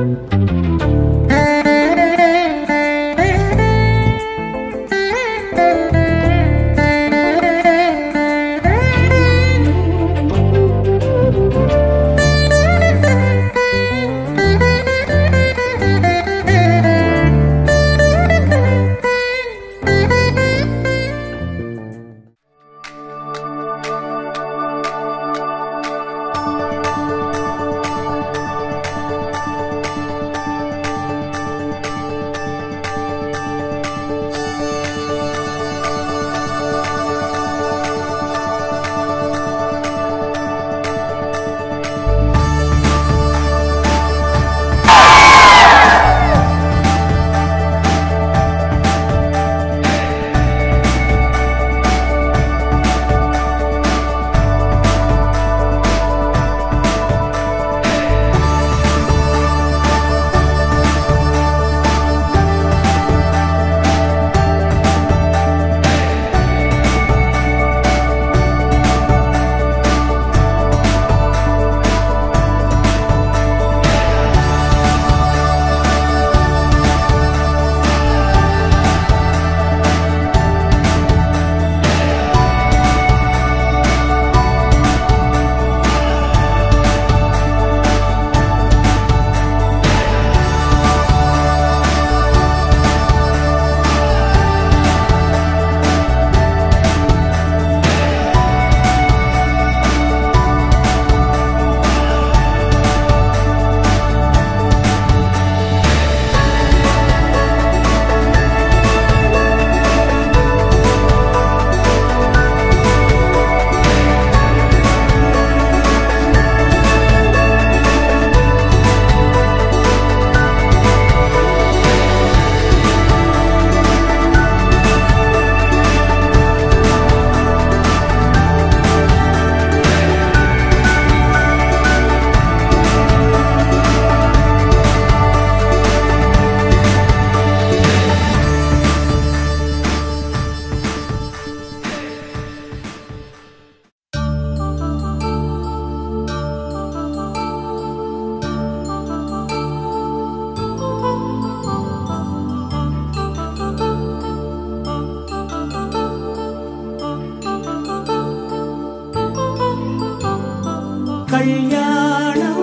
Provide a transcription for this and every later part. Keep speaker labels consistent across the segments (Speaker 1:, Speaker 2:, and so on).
Speaker 1: కళ్యాణం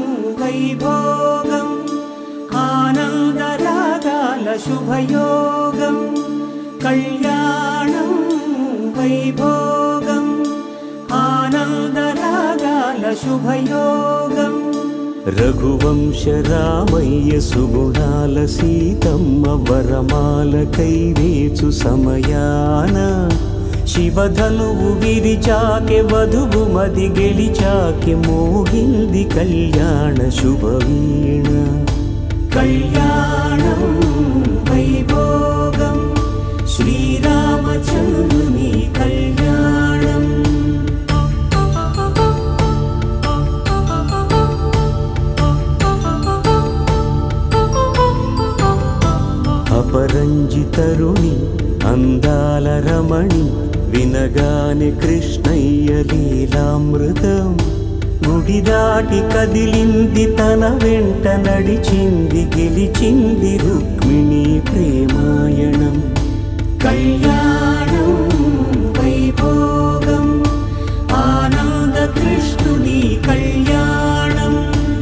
Speaker 1: వైభోగం ఆనందరాగాల శుభయోగం కళ్యాణం వైభోగం ఆనందరాగాల శుభయోగం రఘువంశ రామయ్య సుగుణాల సీతమ్మ వరమాల కైవేచు సమయాన శివధనువు విరిచాకె వధువు మది గెలిచాకె మోగింది కళ్యాణ శుభవీణ కళ్యాణం వైభోగం శ్రీరామచంద్రుని కళ్యాణం అపరంజితరుణి అందాల రమణి వినగానే కృష్ణయ్య లీలామృతం గుడి దాటి కదిలింది తన వెంట నడిచింది గెలిచింది రుక్మిణి ప్రేమాయణం కళ్యాణం వైభోగం ఆనంద కృష్ణుని కళ్యాణం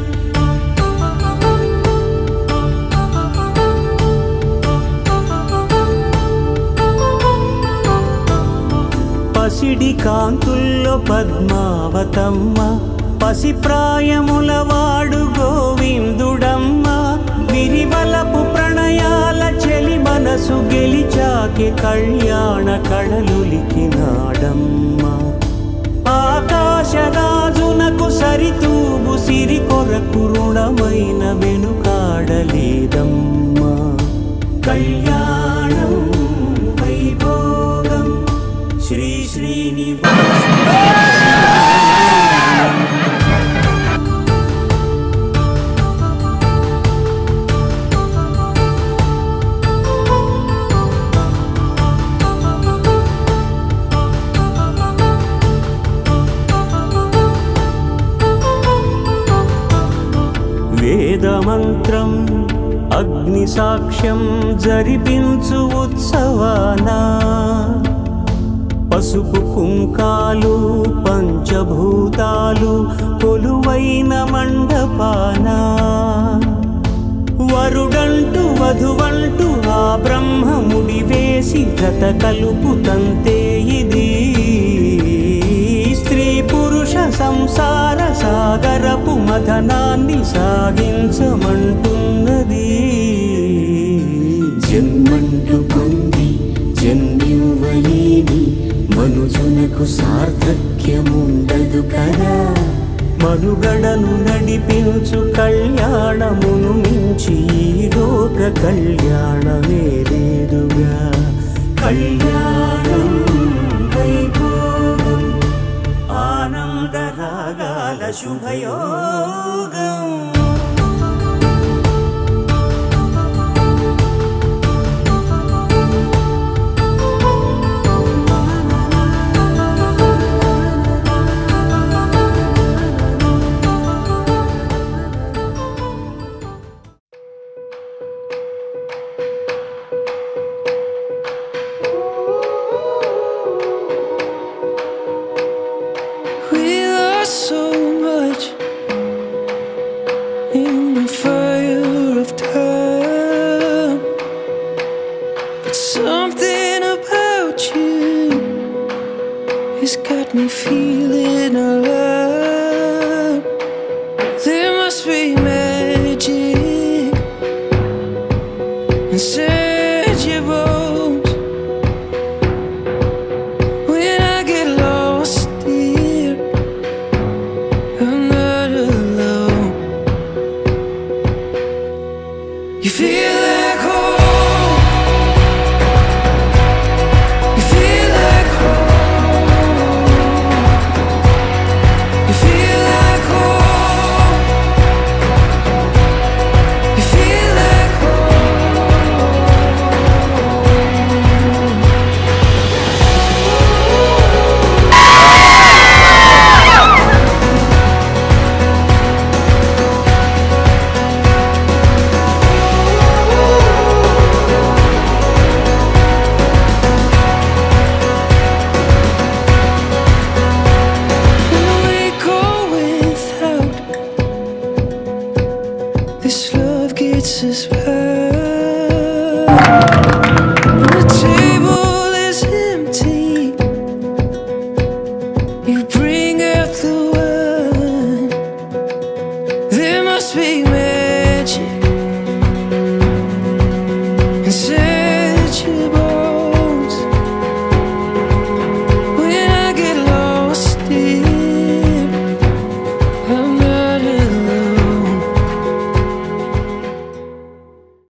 Speaker 1: పసిడి కాంతుల్లో పద్మావతమ్మ పసిప్రాయముల వాడు గోవిందుడమ్మ విరివలపు ప్రణయాల చెలి మనసు గెలిచాకే కళ్యాణ కళలులికినాడమ్మ ఆకాశరాజునకు సరితూబు సిరి కొరకు రుణమైన వెనుకాడలేదమ్మా కళ్యాణం వైభోగం శ్రీ శ్రీనివాస వేద మంత్ర సాయంత్రం అగ్ని సాక్ష్యం జరిపించు ఉత్సవానా పసుపు కుంకాలు పంచభూతాలు కొలువైన మండపానా వరుడంటూ వధువంటూ ఆ బ్రహ్మముడి వేసి జత కలుపు తంతే ఇది స్త్రీ పురుష సంసార సాగరపు మథనాన్ని సాగించమంటున్నది
Speaker 2: జన్మంటూ పొంది జన్మివ్వలేని మనుజునకు సార్థక్యముండదు కదా
Speaker 1: మనుగడను నడిపించు కళ్యాణమును మించి ఈ లోక కళ్యాణమే లేదుగా కళ్యాణం వైభోగం ఆనందరాగాల శుభయోగం
Speaker 3: We lost so much in the fire of time. But something about you has got me feeling alive. There must be magic inside your bones. When I get lost here, I'm not alone. You feel like home. You feel like home. You feel like home. You feel like home. we go without This love gets us by